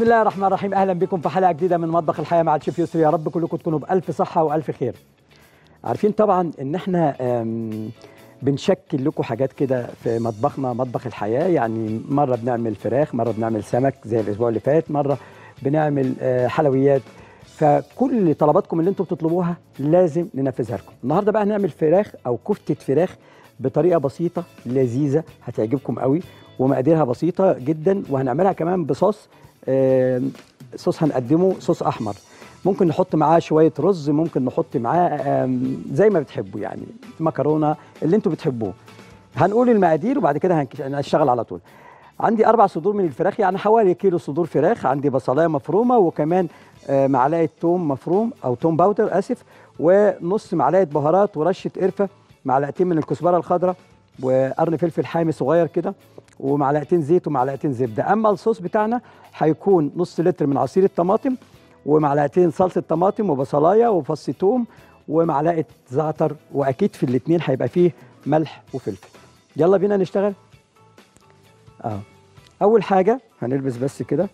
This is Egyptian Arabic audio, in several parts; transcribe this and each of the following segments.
الله الرحمن الرحيم اهلا بكم في حلقه جديده من مطبخ الحياه مع الشيف يسري يا رب كلكم تكونوا بالف صحه والف خير عارفين طبعا ان احنا آم، بنشكل لكم حاجات كده في مطبخنا مطبخ الحياه يعني مره بنعمل فراخ مره بنعمل سمك زي الاسبوع اللي فات مره بنعمل آه، حلويات فكل طلباتكم اللي انتم بتطلبوها لازم ننفذها لكم النهارده بقى هنعمل فراخ او كفته فراخ بطريقه بسيطه لذيذه هتعجبكم قوي ومقاديرها بسيطه جدا وهنعملها كمان بصوص آم، صوص هنقدمه صوص احمر ممكن نحط معاه شويه رز ممكن نحط معاه آم، زي ما بتحبوا يعني مكرونه اللي انتوا بتحبوه هنقول المقادير وبعد كده هنك- هنشتغل على طول عندي اربع صدور من الفراخ يعني حوالي كيلو صدور فراخ عندي بصلايه مفرومه وكمان آه، معلقه توم مفروم او توم باودر اسف ونص معلقه بهارات ورشه قرفه معلقتين من الكزبره الخضراء وقرن فلفل حامي صغير كده ومعلقتين زيت ومعلقتين زبده اما الصوص بتاعنا هيكون نص لتر من عصير الطماطم ومعلقتين صلصه طماطم وبصلايه وفص توم ومعلقه زعتر واكيد في الاثنين هيبقى فيه ملح وفلفل يلا بينا نشتغل اه اول حاجه هنلبس بس كده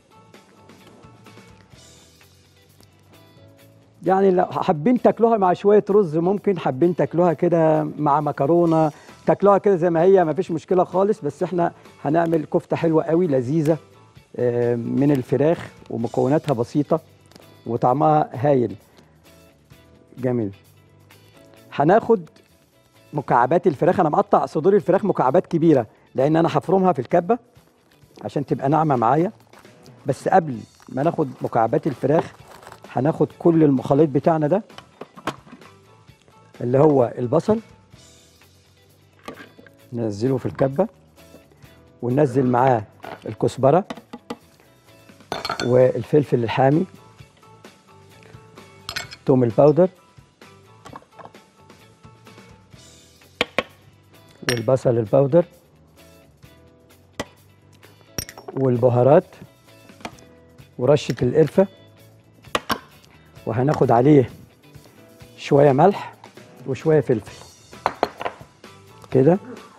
يعني لو حابين تاكلوها مع شويه رز ممكن حابين تاكلوها كده مع مكرونه تاكلوها كده زي ما هي ما فيش مشكله خالص بس احنا هنعمل كفته حلوه قوي لذيذه آه، من الفراخ ومكوناتها بسيطه وطعمها هايل جميل هناخد مكعبات الفراخ انا مقطع صدور الفراخ مكعبات كبيره لان انا هفرمها في الكبه عشان تبقى ناعمه معايا بس قبل ما ناخد مكعبات الفراخ هناخد كل المخلط بتاعنا ده اللي هو البصل ننزله في الكبه وننزل معاه الكزبره والفلفل الحامي توم الباودر والبصل الباودر والبهارات ورشة القرفة وهناخد عليه شوية ملح وشوية فلفل كده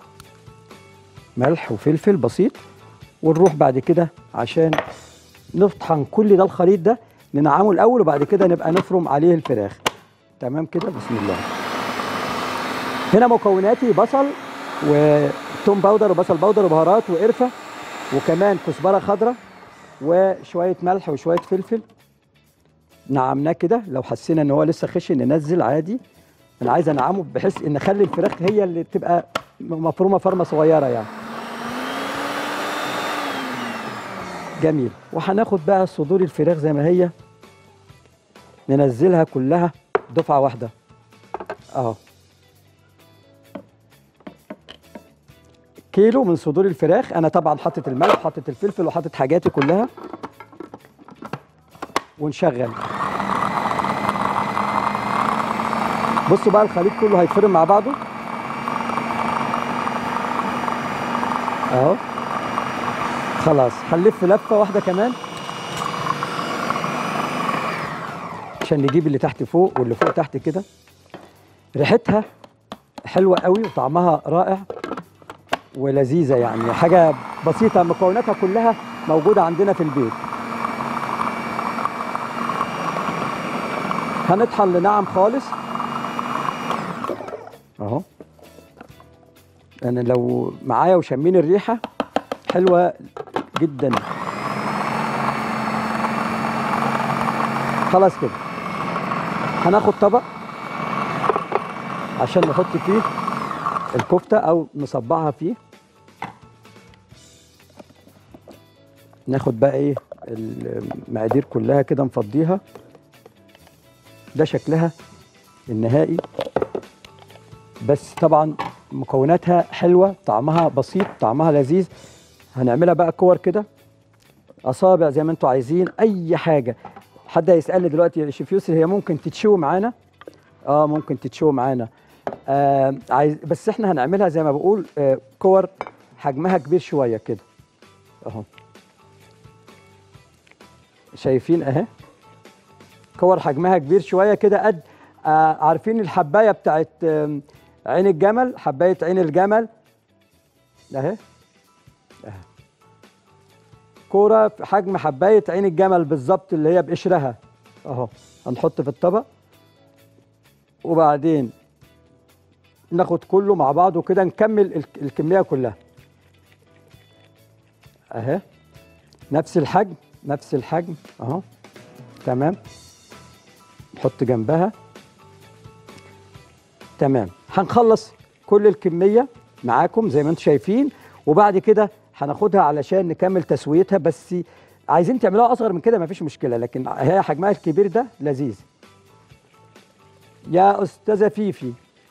ملح وفلفل بسيط ونروح بعد كده عشان نطحن كل ده الخليط ده ننعمه الأول وبعد كده نبقى نفرم عليه الفراخ تمام كده بسم الله هنا مكوناتي بصل وتوم باودر وبصل باودر وبهارات وقرفه وكمان كزبره خضراء وشويه ملح وشويه فلفل نعمناه كده لو حسينا ان هو لسه خشن ننزل عادي انا عايز انعمه بحيث ان اخلي الفراخ هي اللي تبقى مفرومه فرمه صغيره يعني جميل وهناخد بقى صدور الفراخ زي ما هي ننزلها كلها دفعه واحده اهو كيلو من صدور الفراخ انا طبعا حاطط الملح حاطط الفلفل وحاطط حاجاتي كلها ونشغل بصوا بقى الخليط كله هيتفرم مع بعضه اهو خلاص هنلف لفه واحده كمان عشان نجيب اللي تحت فوق واللي فوق تحت كده ريحتها حلوه قوي وطعمها رائع ولذيذه يعني حاجه بسيطه مكوناتها كلها موجوده عندنا في البيت هنطحن لناعم خالص اهو انا لو معايا وشامين الريحه حلوه جدا خلاص كده هناخد طبق عشان نحط فيه الكفته او نصبعها فيه ناخد بقى ايه المقادير كلها كده نفضيها ده شكلها النهائي بس طبعا مكوناتها حلوه طعمها بسيط طعمها لذيذ هنعملها بقى كور كده اصابع زي ما انتوا عايزين اي حاجه حد هيسالني دلوقتي يا شيف يوسف هي ممكن تتشوي معانا اه ممكن تتشوي معانا آه عايز بس احنا هنعملها زي ما بقول آه كور حجمها كبير شويه كده اهو شايفين اهي كور حجمها كبير شويه كده قد آه عارفين الحبايه بتاعت آه عين الجمل حبايه عين الجمل اهي اهي كوره في حجم حبايه عين الجمل بالظبط اللي هي بقشرها اهو هنحط في الطبق وبعدين ناخد كله مع بعضه كده نكمل الك- الكميه كلها اهي نفس الحجم نفس الحجم اهو تمام نحط جنبها تمام هنخلص كل الكميه معاكم زي ما انتم شايفين وبعد كده هناخدها علشان نكمل تسويتها بس عايزين تعملوها اصغر من كده مفيش مشكله لكن هي حجمها الكبير ده لذيذ يا استاذه فيفي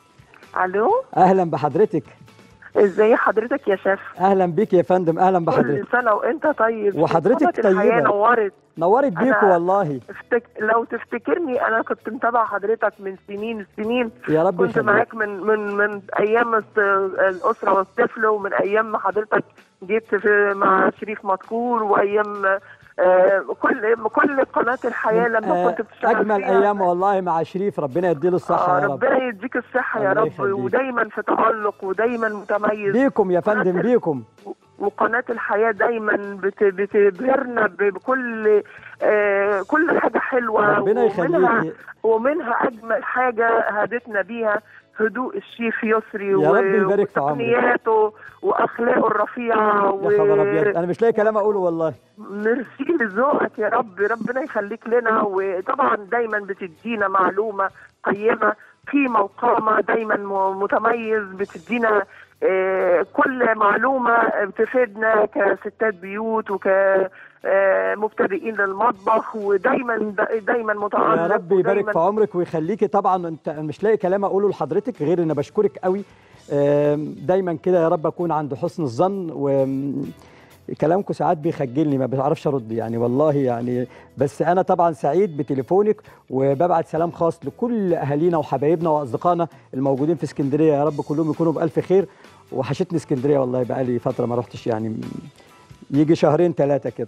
الو اهلا بحضرتك ازاي حضرتك يا شيف اهلا بيك يا فندم اهلا كل بحضرتك سنه وانت طيب وحضرتك قناة الحياه طيبة. نورت نورت بيكوا أنا- والله افتك... لو تفتكرني انا كنت متابعه حضرتك من سنين السنين يا رب كنت يخليك معاك من من من ايام الس- الاسره والطفل ومن ايام ما حضرتك جيت في مع شريف مذكور وايام آه كل كل قناه الحياه لما آه، كنت بتشتغل اجمل فيها. ايام والله مع شريف ربنا يديله الصحه آه يا رب ربنا يديك الصحه يا الله رب يخليك. ودايما في تالق ودايما متميز بيكم يا فندم بيكم وقناة الحياة دايما بت- بتبهرنا ب- بكل آه كل حاجة حلوة ربنا ومنها, يخليكي ومنها أجمل حاجة هدتنا بيها هدوء الشيف يسري يا رب يبارك في عمرك. وتقنياته وأخلاقه الرفيعة يا خبر ابيض انا مش لاقي كلام اقوله والله ميرسي لذوقك يا رب ربنا يخليك لنا وطبعا دايما بتدينا معلومة قيمة قيمة وقامة دايما م- متميز بتدينا آه، كل معلومة بتفيدنا كستات بيوت وك آه، مبتدئين للمطبخ ودايما دايما متعلق يا رب يبارك ودايماً- في عمرك ويخليكي طبعا انت أنا مش لاقي كلام اقوله لحضرتك غير ان بشكرك قوي آم، دايما كده يا رب اكون عند حسن الظن و كلامكم ساعات بيخجلني ما بعرفش ارد يعني والله يعني بس انا طبعا سعيد بتليفونك وببعت سلام خاص لكل اهالينا وحبايبنا واصدقائنا الموجودين في اسكندريه يا رب كلهم يكونوا بالف خير وحشتني اسكندريه والله بقالي فتره ما رحتش يعني يجي شهرين ثلاثه كده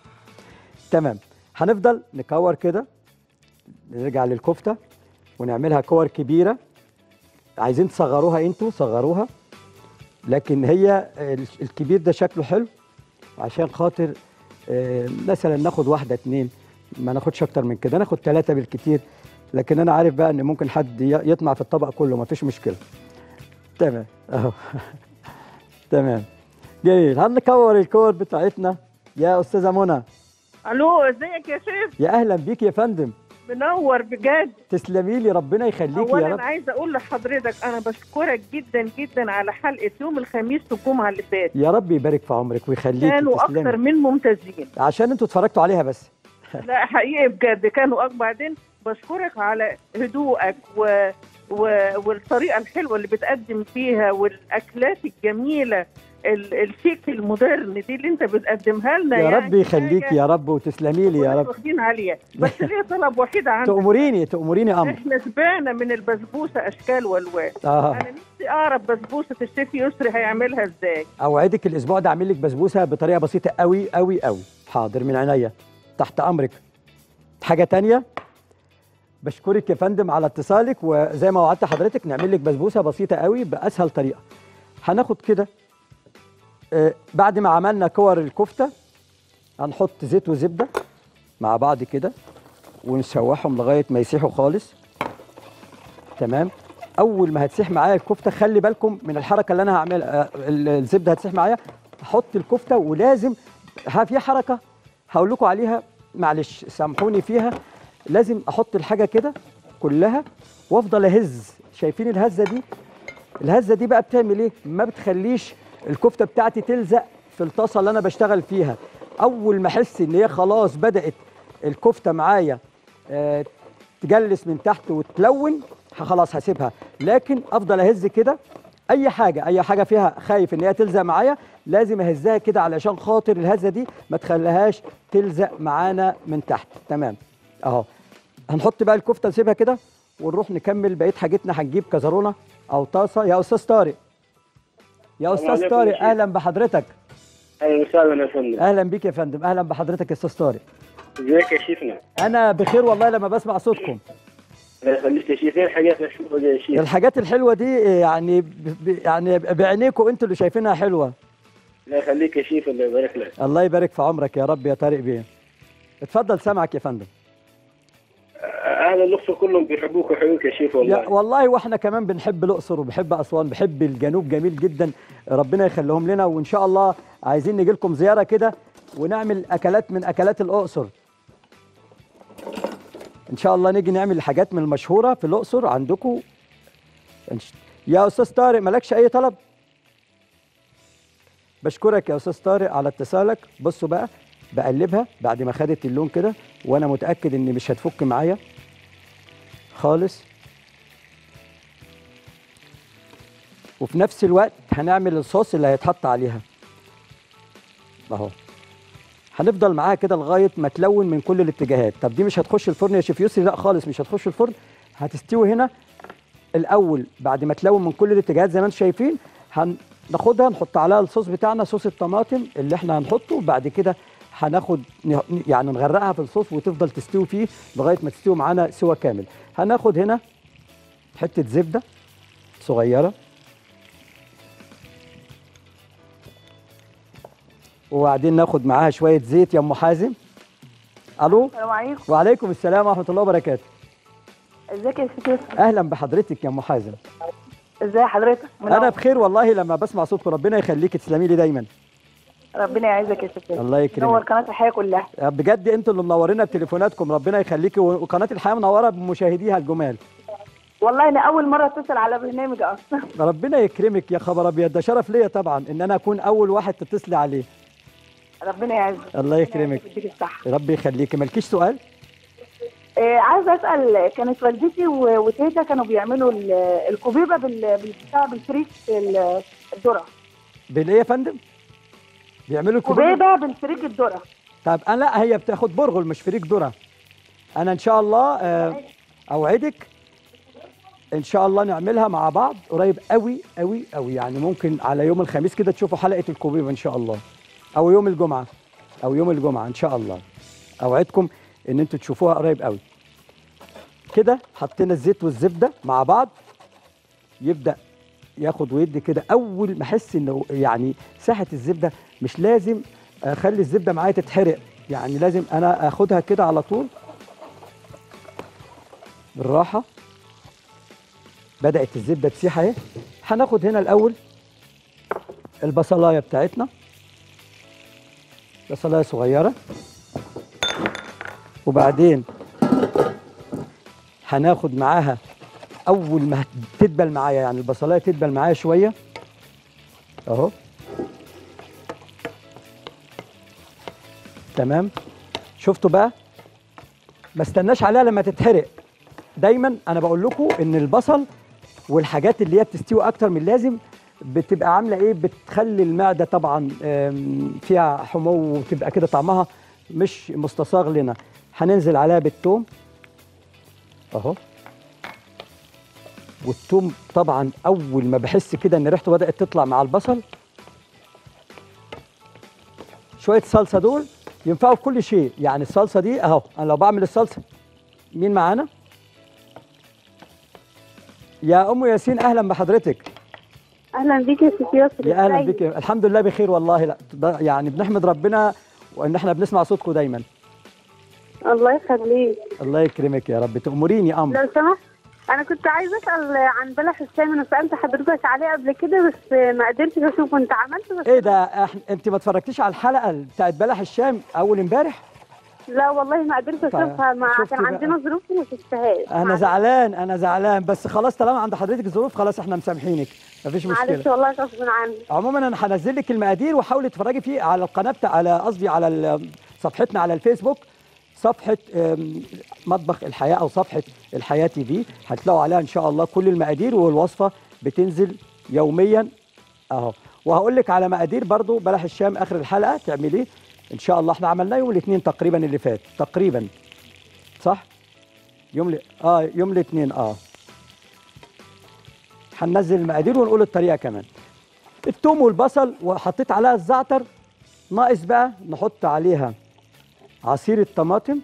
تمام هنفضل نكور كده نرجع للكفته ونعملها كور كبيره عايزين تصغروها انتوا صغروها لكن هي ال- الكبير ده شكله حلو عشان خاطر آه، مثلا ناخد واحده اتنين ما ناخدش اكتر من كده ناخد ثلاثه بالكتير لكن انا عارف بقى ان ممكن حد ي- يطمع في الطبق كله ما فيش مشكله تمام اهو تمام جميل هنكور الكور بتاعتنا يا استاذه منى الو ازيك يا شيف يا اهلا بيك يا فندم منور بجد تسلمي لي ربنا يخليكي يا اولا رب عايزه اقول لحضرتك انا بشكرك جدا جدا على حلقه يوم الخميس والجمعه اللي فاتت يا رب يبارك في عمرك ويخليكي كانوا اكثر تسلمي من ممتازين عشان انتوا اتفرجتوا عليها بس لا حقيقي بجد كانوا أكبر بعدين بشكرك على هدوءك و... و... والطريقه الحلوه اللي بتقدم فيها والاكلات الجميله ال... الشيك المودرن دي اللي انت بتقدمها لنا يا يعني رب يخليكي حاجة يا رب وتسلمي لي يا كنا رب واخدين عليها بس ليه طلب وحيد عندك تأمريني تأمريني امر احنا سبعنا من البسبوسه اشكال والوان اه انا نفسي اعرف بسبوسه الشيف يسري هيعملها ازاي اوعدك الاسبوع ده اعمل لك بسبوسه بطريقه بسيطه قوي قوي قوي حاضر من عينيا تحت امرك حاجه تانية بشكرك يا فندم على اتصالك وزي ما وعدت حضرتك نعمل لك بسبوسه بسيطه قوي باسهل طريقه هناخد كده آه، بعد ما عملنا كور الكفته هنحط زيت وزبده مع بعض كده ونشوحهم لغايه ما يسيحوا خالص تمام اول ما هتسيح معايا الكفته خلي بالكم من الحركه اللي انا هعملها آه، ال- الزبده هتسيح معايا احط الكفته ولازم ها في حركه هقول لكم عليها معلش سامحوني فيها لازم احط الحاجه كده كلها وافضل اهز شايفين الهزه دي الهزه دي بقى بتعمل ايه ما بتخليش الكفته بتاعتي تلزق في الطاسه اللي انا بشتغل فيها اول ما احس ان هي خلاص بدات الكفته معايا آه، تجلس من تحت وتلون ه- خلاص هسيبها لكن افضل اهز كده اي حاجه اي حاجه فيها خايف ان هي تلزق معايا لازم اهزها كده علشان خاطر الهزه دي ما تخليهاش تلزق معانا من تحت تمام اهو هنحط بقى الكفته نسيبها كده ونروح نكمل بقيه حاجتنا هنجيب كزرونه او طاسه يا استاذ طارق يا استاذ عليكم طارق يا شيخ. اهلا بحضرتك اهلا وسهلا يا فندم اهلا بيك يا فندم اهلا بحضرتك يا استاذ طارق ازيك يا شيخنا انا بخير والله لما بسمع صوتكم الله يخليك يا شيخ ايه الحاجات الحلوه دي يا شيخ الحاجات الحلوه دي يعني ب... ب... يعني بعينيكم انتوا اللي شايفينها حلوه الله يخليك يا شيف الله يبارك لك الله يبارك في عمرك يا رب يا طارق بيه اتفضل سامعك يا فندم اهل الاقصر كلهم بيحبوك ويحيوك يا شيف يا والله والله واحنا كمان بنحب الاقصر وبحب اسوان بحب الجنوب جميل جدا ربنا يخليهم لنا وان شاء الله عايزين نجي لكم زياره كده ونعمل اكلات من اكلات الاقصر ان شاء الله نيجي نعمل حاجات من المشهوره في الاقصر عندكم إنش- يا استاذ طارق مالكش اي طلب بشكرك يا استاذ طارق على اتصالك بصوا بقى بقلبها بعد ما خدت اللون كده وانا متاكد ان مش هتفك معايا خالص وفي نفس الوقت هنعمل الصوص اللي هيتحط عليها اهو هنفضل معاها كده لغايه ما تلون من كل الاتجاهات طب دي مش هتخش الفرن يا شيف يسري لا خالص مش هتخش الفرن هتستوي هنا الاول بعد ما تلون من كل الاتجاهات زي ما انتم شايفين هناخدها نحط عليها الصوص بتاعنا صوص الطماطم اللي احنا هنحطه وبعد كده هناخد نه- يعني نغرقها في الصوص وتفضل تستوي فيه لغايه ما تستوي معانا سوا كامل هناخد هنا حته زبده صغيره وبعدين ناخد معاها شويه زيت يا ام حازم الو السلام عليكم وعليكم السلام ورحمه الله وبركاته ازيك يا ست يوسف اهلا بحضرتك يا ام حازم ازي حضرتك منور. انا بخير والله لما بسمع صوتكم ربنا يخليك تسلمي لي دايما ربنا يعزك يا ست يوسف الله يكرمك. نور قناه الحياه كلها بجد انتوا اللي منورينا بتليفوناتكم ربنا يخليكي وقناه الحياه منوره بمشاهديها الجمال والله انا اول مره اتصل على برنامج اصلا ربنا يكرمك يا خبر ابيض ده شرف ليا طبعا ان انا اكون اول واحد تتصلي عليه ربنا يعزك الله يكرمك يديك الصحه ربي يخليكي مالكيش سؤال آه عايزه اسال كانت والدتي و- وتيتا كانوا بيعملوا ال- الكوبيبه بال- بالبتاع بالفريك ال- الذره بالايه يا فندم بيعملوا الكوبيبه كوبيبه بالفريك الذره طب انا لا هي بتاخد برغل مش فريك ذره انا ان شاء الله آه، اوعدك ان شاء الله نعملها مع بعض قريب قوي قوي قوي يعني ممكن على يوم الخميس كده تشوفوا حلقه الكوبيبه ان شاء الله او يوم الجمعه او يوم الجمعه ان شاء الله اوعدكم ان انتوا تشوفوها قريب قوي كده حطينا الزيت والزبده مع بعض يبدا ياخد ويدي كده اول ما احس انه يعني ساحه الزبده مش لازم اخلي الزبده معايا تتحرق يعني لازم انا اخدها كده على طول بالراحه بدات الزبده تسيح اهي هناخد هنا الاول البصلايه بتاعتنا بصلايه صغيره وبعدين هناخد معاها اول ما تدبل معايا يعني البصلايه تدبل معايا شويه اهو تمام شفتوا بقى ما استناش عليها لما تتحرق دايما انا بقول لكم ان البصل والحاجات اللي هي بتستوي اكتر من اللازم بتبقى عامله ايه بتخلي المعده طبعا آم، فيها حمو وتبقى كده طعمها مش مستصاغ لنا هننزل عليها بالثوم اهو والثوم طبعا اول ما بحس كده ان ريحته بدات تطلع مع البصل شويه صلصه دول ينفعوا في كل شيء يعني الصلصه دي اهو انا لو بعمل الصلصه مين معانا يا ام ياسين اهلا بحضرتك اهلا بيك يا ست ياسر يا اهلا إزيك؟ بك الحمد لله بخير والله لا ده يعني بنحمد ربنا وان احنا بنسمع صوتكم دايما الله يخليك الله يكرمك يا رب تأمريني امر لو سمحت انا كنت عايزه اسال عن بلح الشام انا سالت حضرتك عليه قبل كده بس ما قدرتش اشوف كنت عملت بس ايه ده إحنا انت ما اتفرجتيش على الحلقه بتاعت بلح الشام اول امبارح لا والله ما قدرت اشوفها ما شفتي كان بقى؟ عندنا ظروف وما شفتهاش انا معلش. زعلان انا زعلان بس خلاص طالما عند حضرتك ظروف خلاص احنا مسامحينك مفيش معلش مشكله والله غصب عني عموما انا هنزل لك المقادير وحاولي تتفرجي فيه على القناه بتاع على قصدي على ال- صفحتنا على الفيسبوك صفحه أم، مطبخ الحياه او صفحه الحياه تي في هتلاقوا عليها ان شاء الله كل المقادير والوصفه بتنزل يوميا اهو وهقول لك على مقادير برضو بلح الشام اخر الحلقه تعمليه ان شاء الله احنا عملناه يوم الاثنين تقريبا اللي فات تقريبا صح يوم ل... اه يوم الاثنين اه هننزل المقادير ونقول الطريقه كمان الثوم والبصل وحطيت عليها الزعتر ناقص بقى نحط عليها عصير الطماطم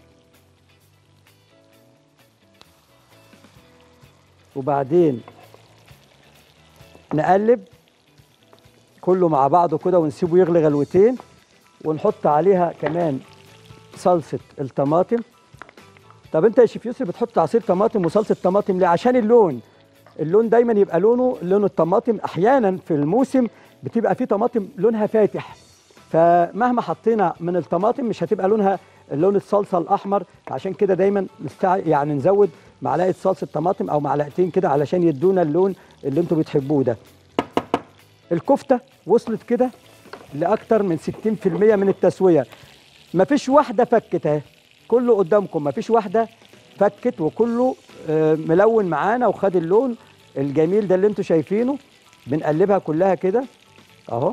وبعدين نقلب كله مع بعضه كده ونسيبه يغلي غلوتين ونحط عليها كمان صلصه الطماطم طب انت يا شيف يسري بتحط عصير طماطم وصلصه طماطم ليه عشان اللون اللون دايما يبقى لونه لون الطماطم احيانا في الموسم بتبقى فيه طماطم لونها فاتح فمهما حطينا من الطماطم مش هتبقى لونها لون الصلصه الاحمر عشان كده دايما نستع... يعني نزود معلقه صلصه طماطم او معلقتين كده علشان يدونا اللون اللي انتوا بتحبوه ده الكفته وصلت كده لاكتر من 60% من التسويه مفيش واحده فكت اهي كله قدامكم مفيش واحده فكت وكله آه، ملون معانا وخد اللون الجميل ده اللي انتوا شايفينه بنقلبها كلها كده اهو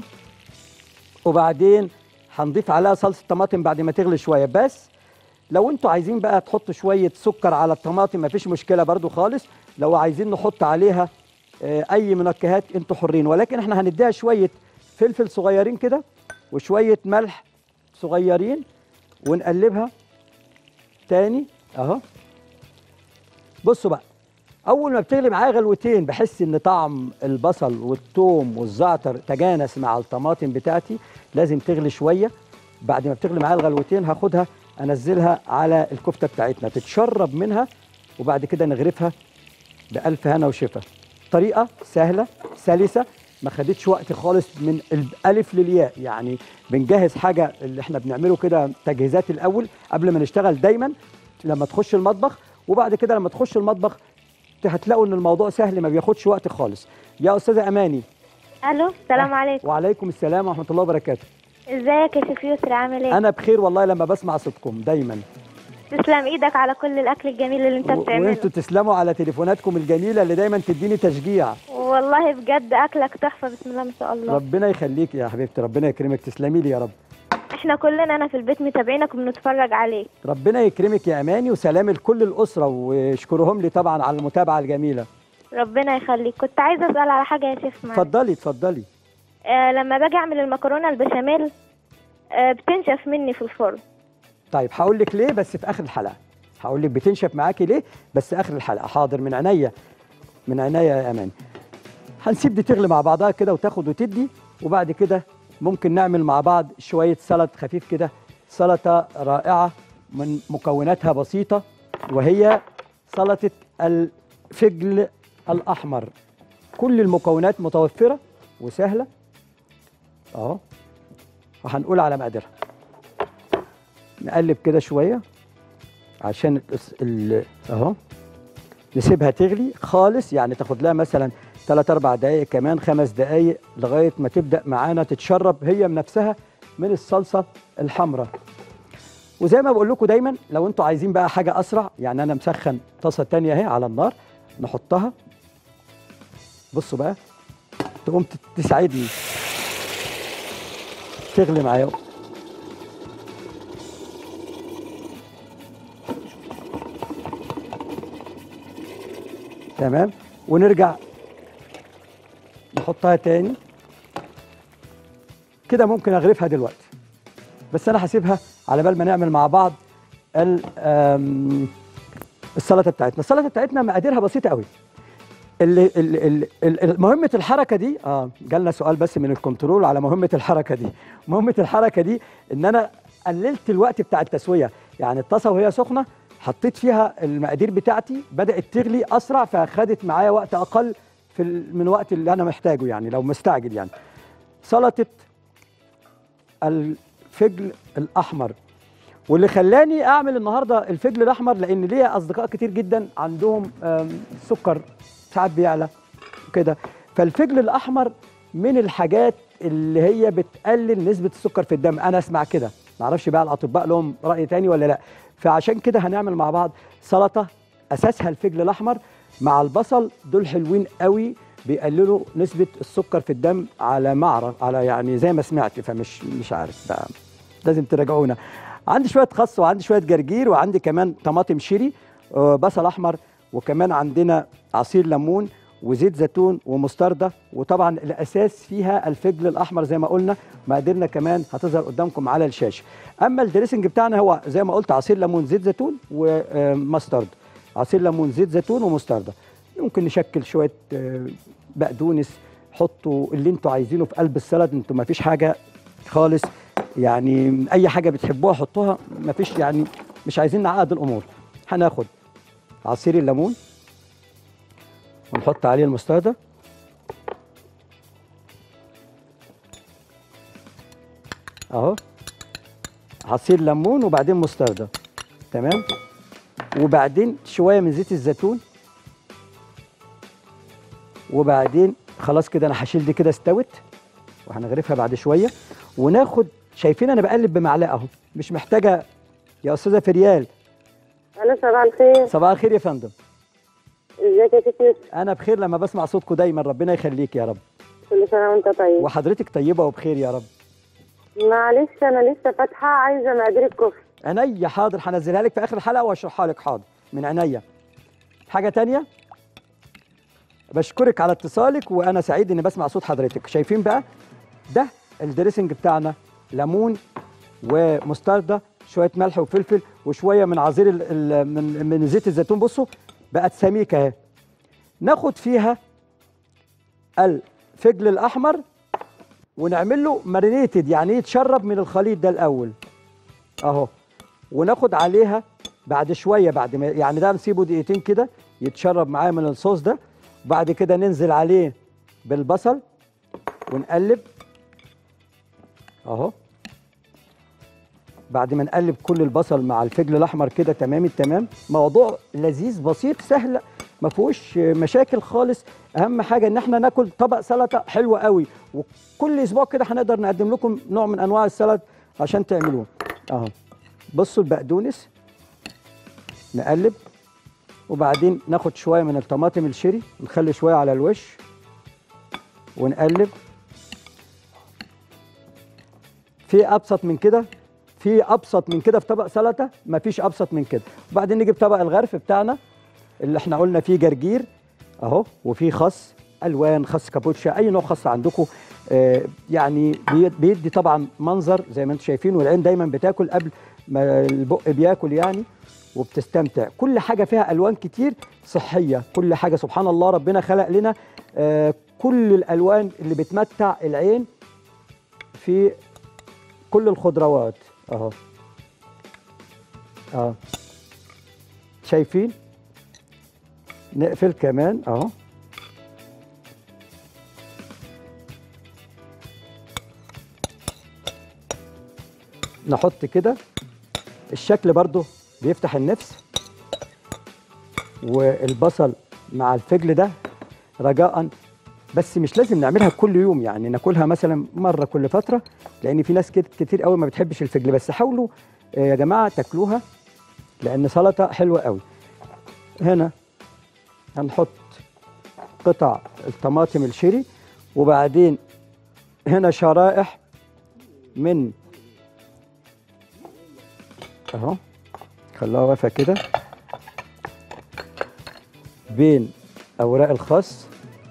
وبعدين هنضيف عليها صلصه طماطم بعد ما تغلي شويه بس لو انتوا عايزين بقى تحطوا شويه سكر على الطماطم مفيش مشكله برضو خالص لو عايزين نحط عليها آه، اي منكهات انتوا حرين ولكن احنا هنديها شويه فلفل صغيرين كده وشويه ملح صغيرين ونقلبها تاني اهو بصوا بقى اول ما بتغلي معايا غلوتين بحس ان طعم البصل والثوم والزعتر تجانس مع الطماطم بتاعتي لازم تغلي شويه بعد ما بتغلي معايا الغلوتين هاخدها انزلها على الكفته بتاعتنا تتشرب منها وبعد كده نغرفها بألف هنا وشفا طريقة سهلة سلسة ما خدتش وقت خالص من الألف للياء يعني بنجهز حاجة اللي احنا بنعمله كده تجهيزات الأول قبل ما نشتغل دايما لما تخش المطبخ وبعد كده لما تخش المطبخ هتلاقوا ان الموضوع سهل ما بياخدش وقت خالص يا أستاذة أماني الو السلام عليكم وعليكم السلام ورحمة الله وبركاته ازيك يا شيف يسري عامل ايه أنا بخير والله لما بسمع صوتكم دايما تسلم ايدك على كل الاكل الجميل اللي انت و- بتعمله وانتوا تسلموا على تليفوناتكم الجميلة اللي دايما تديني تشجيع والله بجد اكلك تحفه بسم الله ما شاء الله ربنا يخليك يا حبيبتي ربنا يكرمك تسلمي لي يا رب احنا كلنا انا في البيت متابعينك وبنتفرج عليك ربنا يكرمك يا اماني وسلام لكل الاسره واشكرهم لي طبعا على المتابعه الجميله ربنا يخليك كنت عايزه اسال على حاجه يا شيف معلش. اتفضلي اتفضلي آه لما باجي اعمل المكرونه البشاميل آه بتنشف مني في الفرن طيب هقول لك ليه بس في اخر الحلقه هقول لك بتنشف معاكي ليه بس اخر الحلقه حاضر من عينيا من عينيا يا اماني هنسيب دي تغلي مع بعضها كده وتاخد وتدي وبعد كده ممكن نعمل مع بعض شويه سلطه خفيف كده سلطه رائعه من مكوناتها بسيطه وهي سلطه الفجل الاحمر كل المكونات متوفره وسهله اهو وهنقول على مقاديرها نقلب كده شويه عشان الس- ال- اهو نسيبها تغلي خالص يعني تاخد لها مثلا 3 4 دقائق كمان خمس دقائق لغايه ما تبدا معانا تتشرب هي من نفسها من الصلصه الحمراء وزي ما بقول لكم دايما لو انتوا عايزين بقى حاجه اسرع يعني انا مسخن طاسه تانية اهي على النار نحطها بصوا بقى تقوم ت- تساعدني تغلي معايا تمام ونرجع نحطها تاني كده ممكن اغرفها دلوقتي بس انا هسيبها على بال ما نعمل مع بعض ال- آم، السلطه بتاعتنا السلطه بتاعتنا مقاديرها بسيطه قوي اللي ال- ال- ال- ال- مهمه الحركه دي اه جالنا سؤال بس من الكنترول على مهمه الحركه دي مهمه الحركه دي ان انا قللت الوقت بتاع التسويه يعني الطاسه وهي سخنه حطيت فيها المقادير بتاعتي بدات تغلي اسرع فاخدت معايا وقت اقل في ال- من وقت اللي انا محتاجه يعني لو مستعجل يعني سلطه الفجل الاحمر واللي خلاني اعمل النهارده الفجل الاحمر لان ليا اصدقاء كتير جدا عندهم آم، سكر ساعات بيعلى كده فالفجل الاحمر من الحاجات اللي هي بتقلل نسبه السكر في الدم انا اسمع كده معرفش بقى الاطباء لهم راي تاني ولا لا فعشان كده هنعمل مع بعض سلطه اساسها الفجل الاحمر مع البصل دول حلوين قوي بيقللوا نسبه السكر في الدم على ما اعرف على يعني زي ما سمعت فمش مش عارف بقى لازم تراجعونا عندي شويه خس وعندي شويه جرجير وعندي كمان طماطم شيري آه، بصل احمر وكمان عندنا عصير ليمون وزيت زيتون ومستردة وطبعا الاساس فيها الفجل الاحمر زي ما قلنا مقاديرنا كمان هتظهر قدامكم على الشاشه اما الدريسنج بتاعنا هو زي ما قلت عصير ليمون زيت زيتون ومسترد عصير ليمون زيت زيتون ومستردة ممكن نشكل شويه آه، بقدونس حطوا اللي انتوا عايزينه في قلب السلطه انتوا ما فيش حاجه خالص يعني اي حاجه بتحبوها حطوها ما فيش يعني مش عايزين نعقد الامور هناخد عصير الليمون ونحط عليه المستردة اهو عصير ليمون وبعدين مستردة تمام وبعدين شويه من زيت الزيتون وبعدين خلاص كده انا هشيل دي كده استوت وهنغرفها بعد شويه وناخد شايفين انا بقلب بمعلقه اهو مش محتاجه يا استاذه فريال أنا صباح الخير صباح الخير يا فندم ازيك يا ست يوسف انا بخير لما بسمع صوتكم دايما ربنا يخليك يا رب كل سنة وأنت طيب وحضرتك طيبه وبخير يا رب معلش أنا لسه فاتحة عايزة مقادير الكفر عينيا حاضر هنزلها لك في اخر الحلقه واشرحها لك حاضر من عينيا حاجه تانية بشكرك على اتصالك وانا سعيد اني بسمع صوت حضرتك شايفين بقى ده الدريسنج بتاعنا ليمون ومستردة شويه ملح وفلفل وشويه من عصير ال- ال- من من زيت الزيتون بصوا بقت سميكه اهي ناخد فيها الفجل الاحمر ونعمل له مارينيتد يعني يتشرب من الخليط ده الاول اهو وناخد عليها بعد شويه بعد ما يعني ده نسيبه دقيقتين كده يتشرب معاه من الصوص ده وبعد كده ننزل عليه بالبصل ونقلب اهو بعد ما نقلب كل البصل مع الفجل الاحمر كده تمام التمام موضوع لذيذ بسيط سهل ما فيهوش مشاكل خالص اهم حاجه ان احنا ناكل طبق سلطه حلو قوي وكل اسبوع كده هنقدر نقدم لكم نوع من انواع السلطه عشان تعملوه اهو بصوا البقدونس نقلب وبعدين ناخد شويه من الطماطم الشيري نخلي شويه على الوش ونقلب في ابسط من كده في ابسط من كده في طبق سلطه مفيش ابسط من كده وبعدين نجيب طبق الغرف بتاعنا اللي احنا قلنا فيه جرجير اهو وفيه خس الوان خس كابوتشا اي نوع خس عندكم آه يعني بي- بيدي طبعا منظر زي ما انتم شايفين والعين دايما بتاكل قبل ما البق بياكل يعني وبتستمتع كل حاجه فيها الوان كتير صحيه كل حاجه سبحان الله ربنا خلق لنا آه كل الالوان اللي بتمتع العين في كل الخضروات اهو اه شايفين نقفل كمان اهو نحط كده الشكل برضو بيفتح النفس والبصل مع الفجل ده رجاء بس مش لازم نعملها كل يوم يعني ناكلها مثلا مره كل فتره لان في ناس كت- كتير قوي ما بتحبش الفجل بس حاولوا آه، يا جماعه تاكلوها لان سلطه حلوه قوي هنا هنحط قطع الطماطم الشيري وبعدين هنا شرائح من اهو خلوها واقفه كده بين اوراق الخس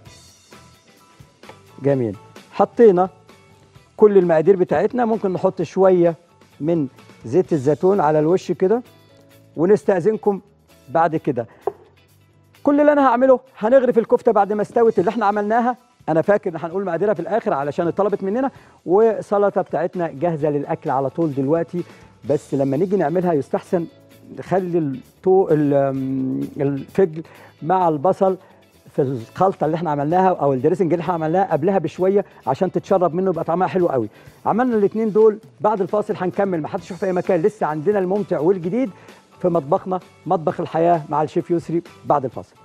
جميل حطينا كل المقادير بتاعتنا ممكن نحط شويه من زيت الزيتون على الوش كده ونستأذنكم بعد كده كل اللي انا هعمله هنغرف الكفته بعد ما استوت اللي احنا عملناها انا فاكر ان هنقول مقاديرها في الاخر علشان اتطلبت مننا وسلطه بتاعتنا جاهزه للاكل على طول دلوقتي بس لما نيجي نعملها يستحسن نخلي التو ال- أم، الفجل مع البصل في الخلطه اللي احنا عملناها او الدريسنج اللي احنا عملناها قبلها بشويه عشان تتشرب منه يبقى طعمها حلو قوي عملنا الاثنين دول بعد الفاصل هنكمل ما حدش يشوف في اي مكان لسه عندنا الممتع والجديد في مطبخنا مطبخ الحياه مع الشيف يسري بعد الفاصل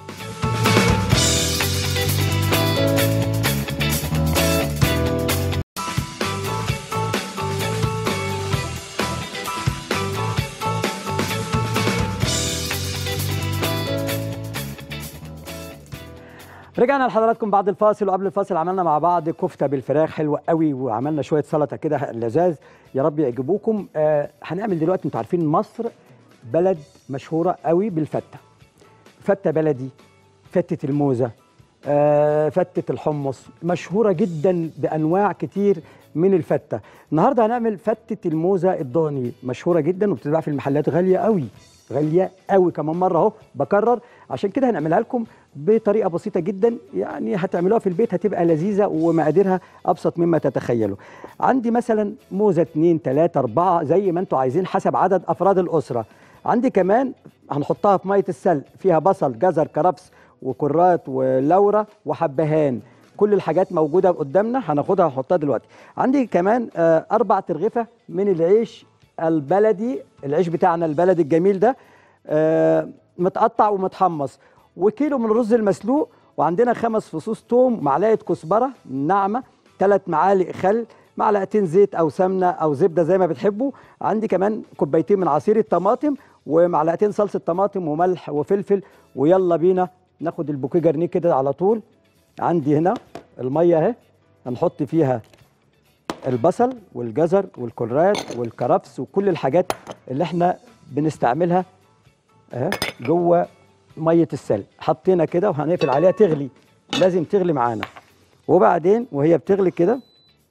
رجعنا لحضراتكم بعد الفاصل وقبل الفاصل عملنا مع بعض كفته بالفراخ حلوه قوي وعملنا شويه سلطه كده لذاذ يا رب يعجبوكم آه هنعمل دلوقتي انتوا عارفين مصر بلد مشهوره قوي بالفته فته بلدي فته الموزه آه فته الحمص مشهوره جدا بانواع كتير من الفته النهارده هنعمل فته الموزه الضاني مشهوره جدا وبتتباع في المحلات غاليه قوي غاليه قوي كمان مره اهو بكرر عشان كده هنعملها لكم بطريقه بسيطه جدا يعني هتعملوها في البيت هتبقى لذيذه ومقاديرها ابسط مما تتخيلوا عندي مثلا موزه 2 3 4 زي ما انتم عايزين حسب عدد افراد الاسره عندي كمان هنحطها في ميه السلق فيها بصل جزر كرفس وكرات ولورا وحبهان كل الحاجات موجوده قدامنا هناخدها ونحطها دلوقتي عندي كمان آه، اربع ترغفه من العيش البلدي العيش بتاعنا البلدي الجميل ده آه، متقطع ومتحمص وكيلو من الرز المسلوق وعندنا خمس فصوص توم معلقه كزبره ناعمه ثلاث معالق خل معلقتين زيت او سمنه او زبده زي ما بتحبوا عندي كمان كوبايتين من عصير الطماطم ومعلقتين صلصه طماطم وملح وفلفل ويلا بينا ناخد البوكيه جرنيه كده على طول عندي هنا الميه اهي هنحط فيها البصل والجزر والكرات والكرفس وكل الحاجات اللي احنا بنستعملها اهي جوه ميه السلق حطينا كده وهنقفل عليها تغلي لازم تغلي معانا وبعدين وهي بتغلي كده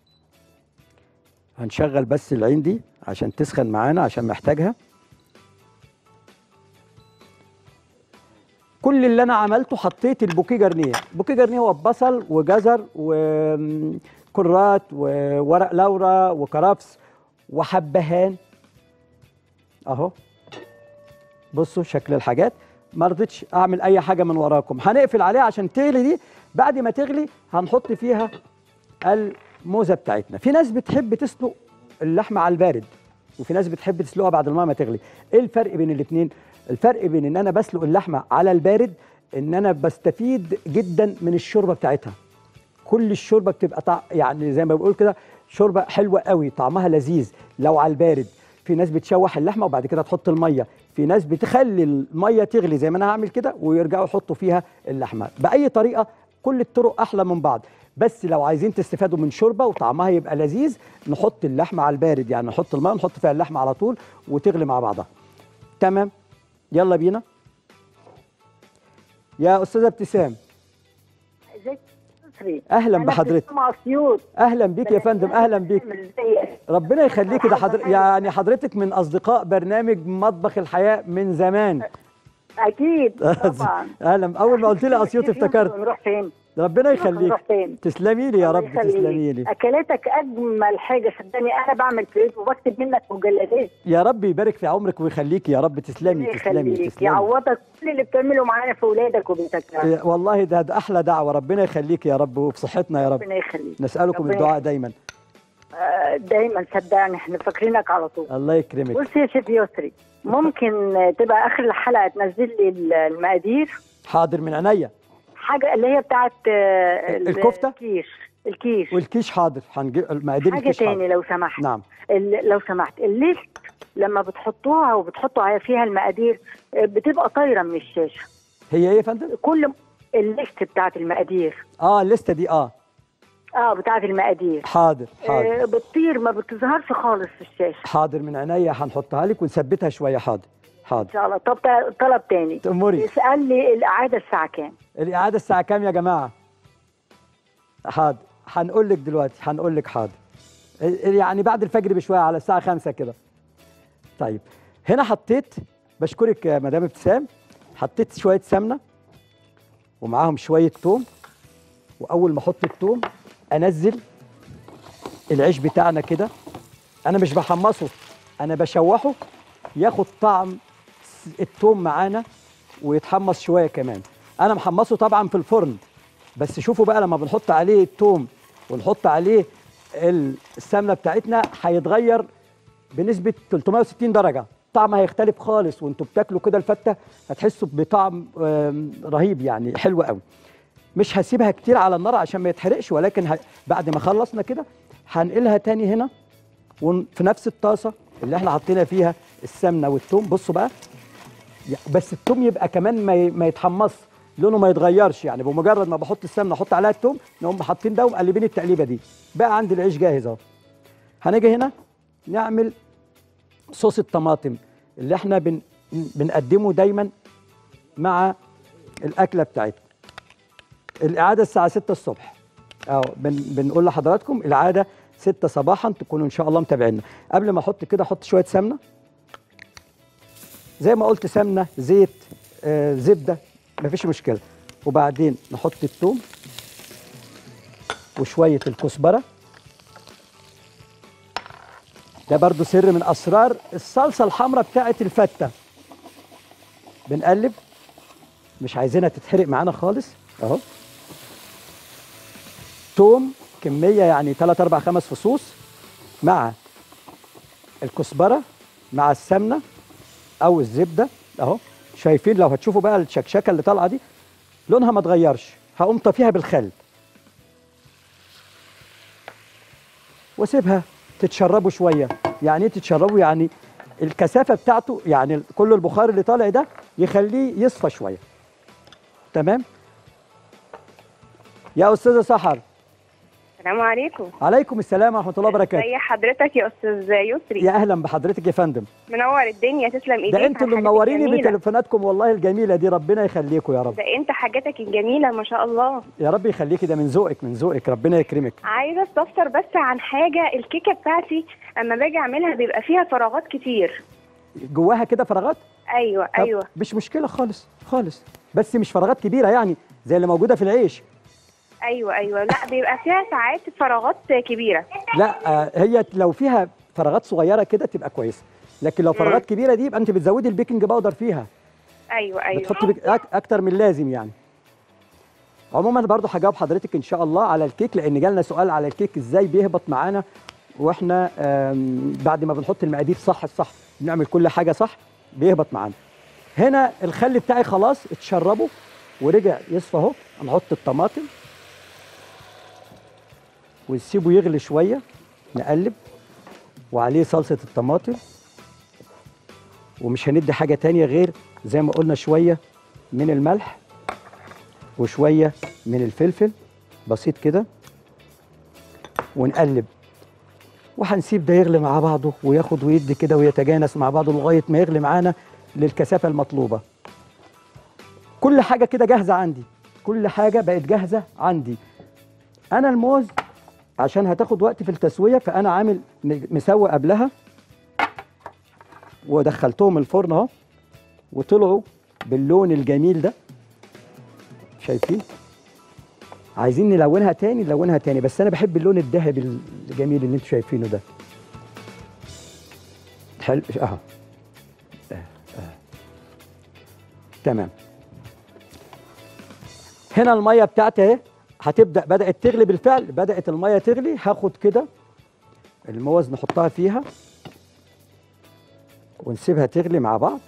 هنشغل بس العين دي عشان تسخن معانا عشان محتاجها كل اللي انا عملته حطيت البوكيه جرنيه بوكيه جرنيه هو بصل وجزر وكرات وورق لورا وكرفس وحبهان اهو بصوا شكل الحاجات ما رضيتش اعمل اي حاجه من وراكم هنقفل عليها عشان تغلي دي بعد ما تغلي هنحط فيها الموزه بتاعتنا في ناس بتحب تسلق اللحمه على البارد وفي ناس بتحب تسلقها بعد الماء ما تغلي ايه الفرق بين الاثنين الفرق بين ان انا بسلق اللحمه على البارد ان انا بستفيد جدا من الشوربه بتاعتها كل الشوربه بتبقى طع... يعني زي ما بقول كده شوربه حلوه قوي طعمها لذيذ لو على البارد في ناس بتشوح اللحمه وبعد كده تحط الميه في ناس بتخلي الميه تغلي زي ما انا هعمل كده ويرجعوا يحطوا فيها اللحمه باي طريقه كل الطرق احلى من بعض بس لو عايزين تستفادوا من شوربه وطعمها يبقى لذيذ نحط اللحمه على البارد يعني نحط الميه ونحط فيها اللحمه على طول وتغلي مع بعضها تمام يلا بينا يا استاذه ابتسام ازيك يا مصري اهلا أنا بحضرتك ابتسام اسيوط اهلا بيك يا فندم اهلا بيك ازيك ربنا يخليكي ده حضر... يعني حضرتك من اصدقاء برنامج مطبخ الحياه من زمان اكيد طبعا اهلا اول ما قلت لي اسيوط افتكرت نروح فين ربنا يخليك نروح فين تسلمي لي يا الله رب يخليك. تسلمي لي اكلاتك اجمل حاجه صدقني انا بعمل فيس وبكتب منك مجلدات يا رب يبارك في عمرك ويخليكي يا رب تسلمي ربنا تسلمي يخليك تسلمي يعوضك كل اللي بتعمله معانا في اولادك وبنتك يا رب. إيه، والله ده, ده احلى دعوه ربنا يخليك يا رب وفي صحتنا يا رب ربنا يخليك نسالكم ربنا الدعاء دايما آه، دايما صدقني احنا فاكرينك على طول الله يكرمك بص يا شيف يسري ممكن آه، تبقى اخر الحلقه تنزل لي ال- المقادير حاضر من عينيا حاجه اللي هي بتاعت آه، ال- الكفتة؟ الكيش الكيش والكيش حاضر هنجيب المقادير حاجه الكيش حاضر تاني لو سمحت نعم ال- لو سمحت الليست لما بتحطوها وبتحطوا عليها فيها المقادير آه، بتبقى طايره من الشاشه هي ايه يا فندم كل م- الليست بتاعت المقادير اه الليسته دي اه اه بتاعت المقادير حاضر حاضر آه بتطير ما بتظهرش خالص في الشاشه حاضر من عينيا هنحطها لك ونثبتها شويه حاضر ان حاضر شاء الله طب تا- طلب تاني تأمري اسال لي الاعاده الساعه كام الإعادة الساعة كام يا جماعة؟ حاضر هنقول لك دلوقتي هنقول لك حاضر ال- يعني بعد الفجر بشوية على الساعة خمسة كده طيب هنا حطيت بشكرك يا مدام ابتسام حطيت شوية سمنة ومعاهم شوية توم وأول ما أحط التوم أنزل العيش بتاعنا كده أنا مش بحمصه أنا بشوحه ياخد طعم س- التوم معانا ويتحمص شويه كمان انا محمصه طبعا في الفرن بس شوفوا بقى لما بنحط عليه التوم ونحط عليه ال- السمنه بتاعتنا هيتغير بنسبه 360 درجه طعم هيختلف خالص وانتوا بتاكلوا كده الفته هتحسوا بطعم آم، رهيب يعني حلو قوي مش هسيبها كتير على النار عشان ما يتحرقش ولكن ه... بعد ما خلصنا كده هنقلها تاني هنا وفي نفس الطاسه اللي احنا حطينا فيها السمنه والثوم بصوا بقى يا- بس الثوم يبقى كمان ما ي- ما يتحمص لونه ما يتغيرش يعني بمجرد ما بحط السمنه احط عليها الثوم نقوم حاطين ده ومقلبين التقليبه دي بقى عندي العيش جاهز اهو هنيجي هنا نعمل صوص الطماطم اللي احنا بن بنقدمه دايما مع الاكله بتاعتنا الاعاده الساعه 6 الصبح اهو بن بنقول لحضراتكم العاده 6 صباحا تكونوا ان شاء الله متابعينا قبل ما احط كده احط شويه سمنه زي ما قلت سمنه زيت آه، زبده مفيش مشكله وبعدين نحط الثوم وشويه الكزبره ده برضو سر من اسرار الصلصه الحمراء بتاعه الفته بنقلب مش عايزينها تتحرق معانا خالص اهو توم كميه يعني 3 4 5 فصوص مع الكزبره مع السمنه او الزبده اهو شايفين لو هتشوفوا بقى الشكشكه اللي طالعه دي لونها ما اتغيرش هقوم طافيها بالخل واسيبها تتشربوا شويه يعني ايه تتشربوا يعني الكثافه بتاعته يعني كل البخار اللي طالع ده يخليه يصفى شويه تمام يا استاذه سحر السلام عليكم عليكم السلام ورحمه الله وبركاته ازي حضرتك يا استاذ يسري يا اهلا بحضرتك يا فندم منور الدنيا تسلم ايديك ده انتوا اللي على حاجتك منوريني الجميلة. بتليفوناتكم والله الجميله دي ربنا يخليكم يا رب ده انت حاجاتك الجميله ما شاء الله يا رب يخليكي ده من ذوقك من ذوقك ربنا يكرمك عايزه استفسر بس عن حاجه الكيكه بتاعتي اما باجي اعملها بيبقى فيها فراغات كتير جواها كده فراغات ايوه طب ايوه مش مشكله خالص خالص بس مش فراغات كبيره يعني زي اللي موجوده في العيش ايوه ايوه لا بيبقى فيها ساعات فراغات كبيره لا آه، هي لو فيها فراغات صغيره كده تبقى كويسه لكن لو فراغات كبيره دي يبقى انت بتزودي البيكنج باودر فيها ايوه ايوه بتحطي بيك أك اكتر من لازم يعني عموما برضو هجاوب حضرتك ان شاء الله على الكيك لان جالنا سؤال على الكيك ازاي بيهبط معانا واحنا آم، بعد ما بنحط المقادير صح الصح بنعمل كل حاجه صح بيهبط معانا هنا الخل بتاعي خلاص اتشربه ورجع يصفى اهو هنحط الطماطم ونسيبه يغلي شويه نقلب وعليه صلصه الطماطم ومش هندي حاجه تانية غير زي ما قلنا شويه من الملح وشويه من الفلفل بسيط كده ونقلب وهنسيب ده يغلي مع بعضه وياخد ويدي كده ويتجانس مع بعضه لغايه ما يغلي معانا للكثافه المطلوبه كل حاجه كده جاهزه عندي كل حاجه بقت جاهزه عندي انا الموز عشان هتاخد وقت في التسويه فانا عامل م- مسوي قبلها ودخلتهم الفرن اهو وطلعوا باللون الجميل ده شايفين عايزين نلونها تاني نلونها تاني بس انا بحب اللون الذهبي الجميل اللي انتوا شايفينه ده حلو اهو آه، آه. تمام هنا الميه بتاعتي اهي هتبدا بدات تغلي بالفعل بدات الميه تغلي هاخد كده الموز نحطها فيها ونسيبها تغلي مع بعض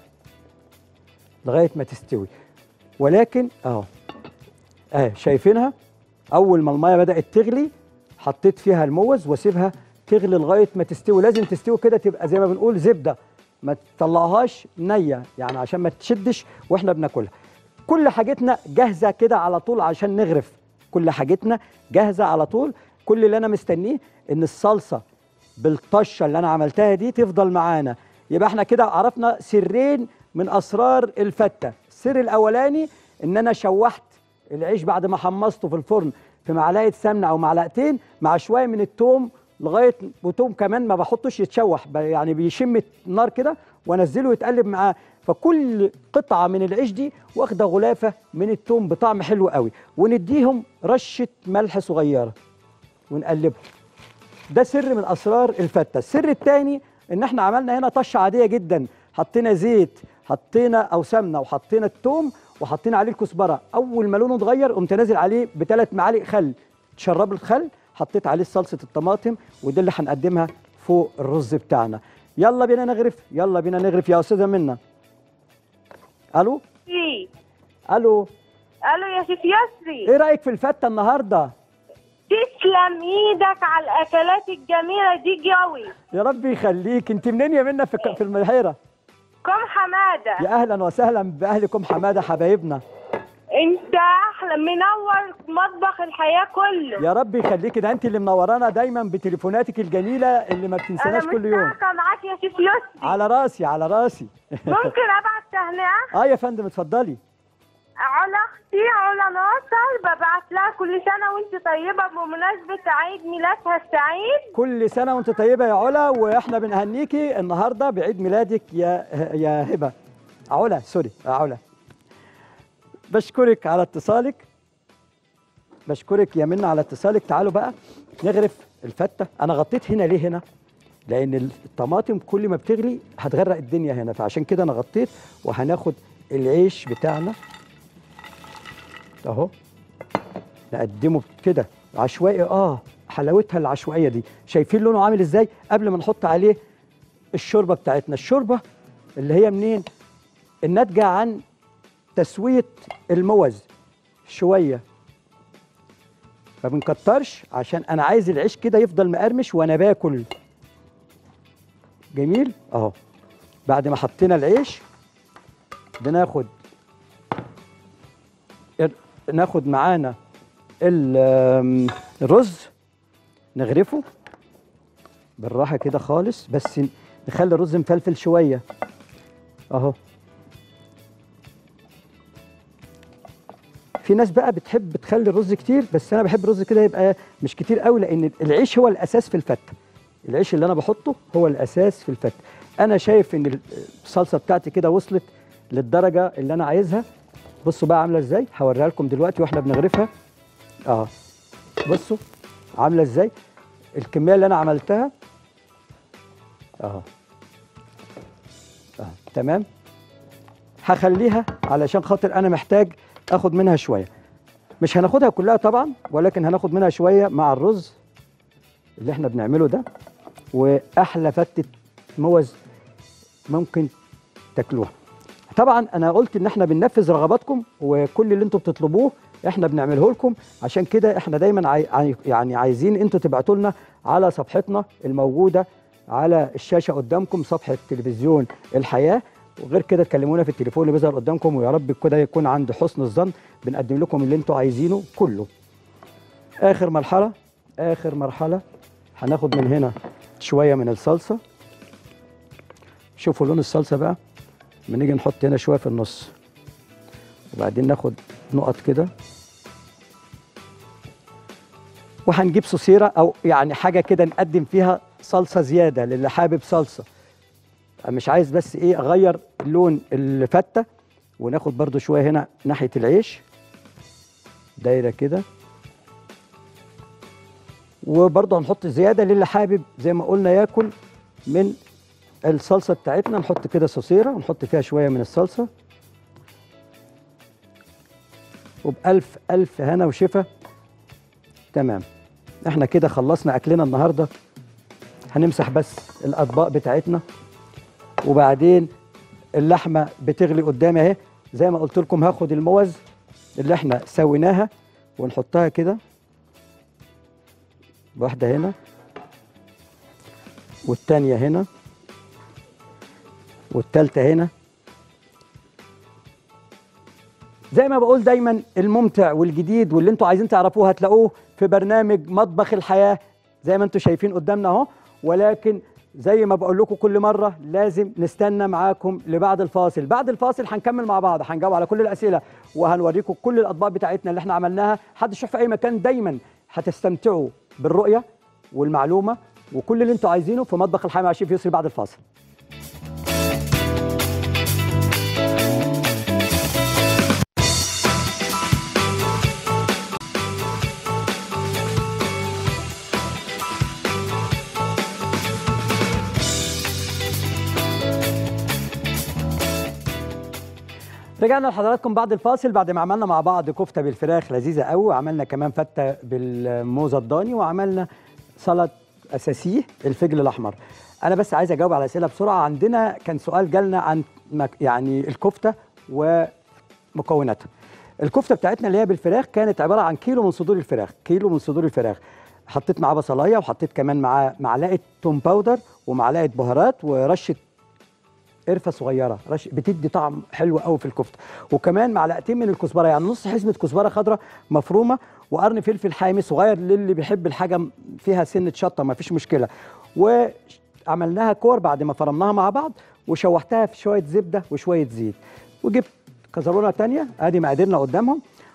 لغايه ما تستوي ولكن اهو اهي شايفينها اول ما الميه بدات تغلي حطيت فيها الموز واسيبها تغلي لغايه ما تستوي لازم تستوي كده تبقى زي ما بنقول زبده ما تطلعهاش نيه يعني عشان ما تشدش واحنا بناكلها كل حاجتنا جاهزه كده على طول عشان نغرف كل حاجتنا جاهزه على طول كل اللي انا مستنيه ان الصلصه بالطشه اللي انا عملتها دي تفضل معانا يبقى احنا كده عرفنا سرين من اسرار الفته السر الاولاني ان انا شوحت العيش بعد ما حمصته في الفرن في معلقه سمنه او معلقتين مع شويه من التوم لغايه وتوم كمان ما بحطش يتشوح ب- يعني بيشم النار كده وانزله يتقلب معاه فكل قطعه من العيش دي واخده غلافه من التوم بطعم حلو قوي ونديهم رشه ملح صغيره ونقلبهم ده سر من اسرار الفته السر الثاني ان احنا عملنا هنا طشه عاديه جدا حطينا زيت حطينا او سمنه وحطينا التوم وحطينا عليه الكزبره اول ما لونه اتغير قمت نازل عليه بثلاث معالق خل تشرب الخل حطيت عليه صلصه الطماطم ودي اللي هنقدمها فوق الرز بتاعنا يلا بينا نغرف يلا بينا نغرف يا استاذه منى الو إيه. الو الو يا شيف يسري ايه رايك في الفته النهارده تسلم ايدك على الاكلات الجميله دي قوي يا رب يخليك انت منين يا منى في في البحيره كم حماده يا اهلا وسهلا باهلكم حماده حبايبنا انت احلى منور مطبخ الحياه كله يا رب يخليكي ده انت اللي منورانا دايما بتليفوناتك الجميله اللي ما انا بتنسناش كل يوم مشتاقه معاك يا شيف يسري على راسي على راسي ممكن ابعت تهنئه اه يا فندم اتفضلي على اختي علا ناصر ببعت لها كل سنه وانت طيبه بمناسبه عيد ميلادها السعيد كل سنه وانت طيبه يا علا واحنا بنهنيكي النهارده بعيد ميلادك يا يا هبه علا سوري يا علا بشكرك على اتصالك بشكرك يا منى على اتصالك تعالوا بقى نغرف الفته انا غطيت هنا ليه هنا لان الطماطم كل ما بتغلي هتغرق الدنيا هنا فعشان كده انا غطيت وهناخد العيش بتاعنا اهو نقدمه كده عشوائي اه حلاوتها العشوائيه دي شايفين لونه عامل ازاي قبل ما نحط عليه الشوربه بتاعتنا الشوربه اللي هي منين الناتجه عن تسويه الموز شويه ما بنكترش عشان انا عايز العيش كده يفضل مقرمش وانا باكل جميل اهو بعد ما حطينا العيش بناخد ال- ناخد معانا ال- آم، الرز نغرفه بالراحه كده خالص بس ن- نخلي الرز مفلفل شويه اهو في ناس بقى بتحب تخلي الرز كتير بس انا بحب الرز كده يبقى مش كتير قوي لان العيش هو الاساس في الفته العيش اللي انا بحطه هو الاساس في الفته انا شايف ان الصلصه بتاعتي كده وصلت للدرجه اللي انا عايزها بصوا بقى عامله ازاي هوريها لكم دلوقتي واحنا بنغرفها اه بصوا عامله ازاي الكميه اللي انا عملتها اه اه تمام هخليها علشان خاطر انا محتاج اخد منها شويه مش هناخدها كلها طبعا ولكن هناخد منها شويه مع الرز اللي احنا بنعمله ده واحلى فتة موز ممكن تاكلوها طبعا انا قلت ان احنا بننفذ رغباتكم وكل اللي انتم بتطلبوه احنا بنعمله لكم عشان كده احنا دايما عاي... عاي- يعني عايزين انتوا تبعتوا لنا على صفحتنا الموجوده على الشاشه قدامكم صفحه تلفزيون الحياه وغير كده تكلمونا في التليفون اللي بيظهر قدامكم ويا رب كده يكون عند حسن الظن بنقدم لكم اللي انتوا عايزينه كله اخر مرحله اخر مرحله هناخد من هنا شويه من الصلصه شوفوا لون الصلصه بقى بنيجي نحط هنا شويه في النص وبعدين ناخد نقط كده وهنجيب صوصيره او يعني حاجه كده نقدم فيها صلصه زياده للي حابب صلصه مش عايز بس ايه اغير لون الفته وناخد برضو شويه هنا ناحيه العيش دايره كده وبرضه هنحط زياده للي حابب زي ما قلنا ياكل من الصلصه بتاعتنا نحط كده صوصيره ونحط فيها شويه من الصلصه وبألف ألف هنا وشفا تمام احنا كده خلصنا أكلنا النهاردة هنمسح بس الأطباق بتاعتنا وبعدين اللحمة بتغلي قدامي اهي زي ما قلت لكم هاخد الموز اللي احنا سويناها ونحطها كده واحدة هنا والتانية هنا والتالتة هنا زي ما بقول دايما الممتع والجديد واللي انتوا عايزين تعرفوه هتلاقوه في برنامج مطبخ الحياة زي ما انتوا شايفين قدامنا اهو ولكن زي ما بقول لكم كل مرة لازم نستنى معاكم لبعد الفاصل بعد الفاصل هنكمل مع بعض هنجاوب على كل الأسئلة وهنوريكم كل الأطباق بتاعتنا اللي احنا عملناها حد يشوف في أي مكان دايما هتستمتعوا بالرؤية والمعلومة وكل اللي انتوا عايزينه في مطبخ الحياة مع شيف يسري بعد الفاصل رجعنا لحضراتكم بعد الفاصل بعد ما عملنا مع بعض كفته بالفراخ لذيذه قوي وعملنا كمان فته بالموزه الضاني وعملنا سلطه اساسيه الفجل الاحمر انا بس عايز اجاوب على اسئله بسرعه عندنا كان سؤال جالنا عن مك- يعني الكفته ومكوناتها الكفته بتاعتنا اللي هي بالفراخ كانت عباره عن كيلو من صدور الفراخ كيلو من صدور الفراخ حطيت معاه بصلايه وحطيت كمان معاه معلقه توم باودر ومعلقه بهارات ورشه قرفه صغيره رش بتدي طعم حلو قوي في الكفته وكمان معلقتين من الكزبره يعني نص حزمه كزبره خضراء مفرومه وقرن فلفل حامي صغير للي بيحب الحاجه فيها سنه شطه ما فيش مشكله وعملناها كور بعد ما فرمناها مع بعض وشوحتها في شويه زبده وشويه زيت وجبت كزرونه تانية ادي مقاديرنا قدامهم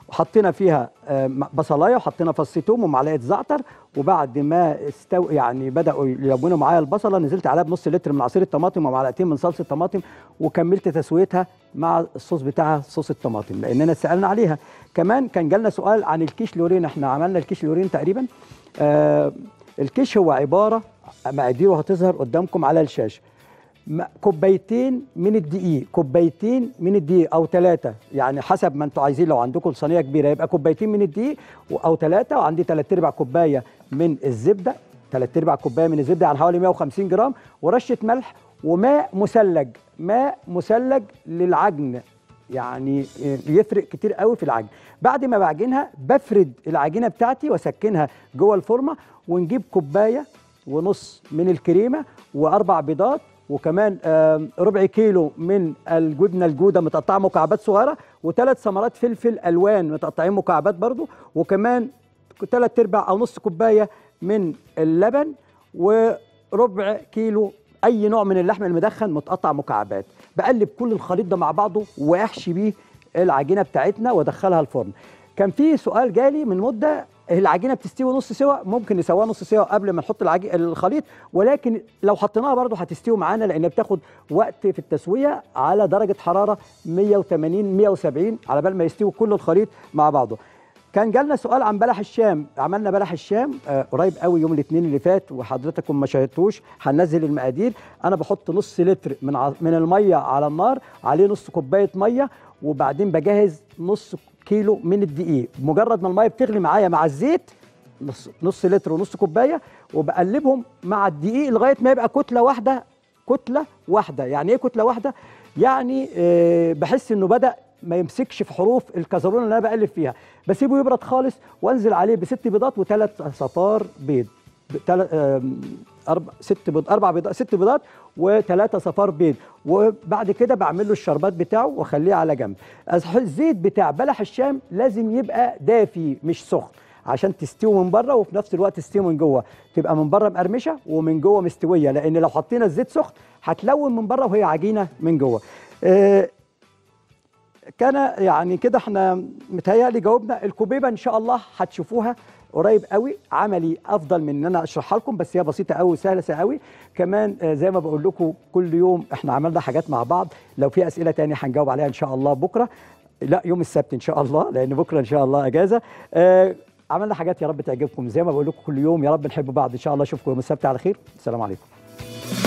وحطينا فيها آه، م- بصلايه وحطينا فص توم ومعلقه زعتر وبعد ما استو يعني بداوا يلونوا معايا البصله نزلت عليها بنص لتر من عصير الطماطم ومعلقتين من صلصه الطماطم وكملت تسويتها مع الصوص بتاعها صوص الطماطم لاننا سالنا عليها كمان كان جالنا سؤال عن الكيش لورين احنا عملنا الكيش لورين تقريبا آه الكيش هو عباره مقاديره هتظهر قدامكم على الشاشه م- كوبايتين من الدقيق كوبايتين من الدقيق او ثلاثه يعني حسب ما انتوا عايزين لو عندكم صينيه كبيره يبقى كوبايتين من الدقيق و- او ثلاثه وعندي ثلاث ارباع كوبايه من الزبده ثلاث ارباع كوبايه من الزبده يعني حوالي 150 جرام ورشه ملح وماء مثلج ماء مثلج للعجن يعني يفرق كتير قوي في العجن بعد ما بعجنها بفرد العجينه بتاعتي واسكنها جوه الفورمه ونجيب كوبايه ونص من الكريمه واربع بيضات وكمان آم، ربع كيلو من الجبنه الجوده متقطعه مكعبات صغيره وثلاث ثمرات فلفل الوان متقطعين مكعبات برضو وكمان ثلاث ارباع او نص كوبايه من اللبن وربع كيلو اي نوع من اللحم المدخن متقطع مكعبات بقلب كل الخليط ده مع بعضه واحشي بيه العجينه بتاعتنا وادخلها الفرن كان في سؤال جالي من مده العجينه بتستوي نص سوا ممكن نسويها نص سوا قبل ما نحط العجي... الخليط ولكن لو حطيناها برضه هتستوي معانا لان بتاخد وقت في التسويه على درجه حراره 180 170 على بال ما يستوي كل الخليط مع بعضه كان جالنا سؤال عن بلح الشام عملنا بلح الشام آه قريب قوي يوم الاثنين اللي فات وحضرتكم ما شاهدتوش هننزل المقادير انا بحط نص لتر من ع... من الميه على النار عليه نص كوبايه ميه وبعدين بجهز نص كيلو من الدقيق مجرد ما الميه بتغلي معايا مع الزيت نص, نص لتر ونص كوبايه وبقلبهم مع الدقيق لغايه ما يبقى كتله واحده كتله واحده يعني ايه كتله واحده يعني آه بحس انه بدا ما يمسكش في حروف الكزرونه اللي انا بقلب فيها بسيبه يبرد خالص وانزل عليه بست بيضات وثلاث صفار بيض تل... آم، أربع ست بيض أربع بيضات ست بيضات وثلاثة صفار بيض وبعد كده بعمل له الشربات بتاعه واخليه على جنب أصح- الزيت بتاع بلح الشام لازم يبقى دافي مش سخن عشان تستوي من بره وفي نفس الوقت تستوي من جوه تبقى من بره مقرمشه ومن جوه مستويه لان لو حطينا الزيت سخن هتلون من بره وهي عجينه من جوه آه، كان يعني كده احنا متهيألي جاوبنا الكوبيبه ان شاء الله هتشوفوها قريب قوي عملي افضل من ان انا اشرحها لكم بس هي بسيطه قوي وسهله قوي كمان آه، زي ما بقول لكم كل يوم احنا عملنا حاجات مع بعض لو في اسئله تانية هنجاوب عليها ان شاء الله بكره لا يوم السبت ان شاء الله لان بكره ان شاء الله اجازه آه، عملنا حاجات يا رب تعجبكم زي ما بقول لكم كل يوم يا رب نحب بعض ان شاء الله اشوفكم يوم السبت على خير السلام عليكم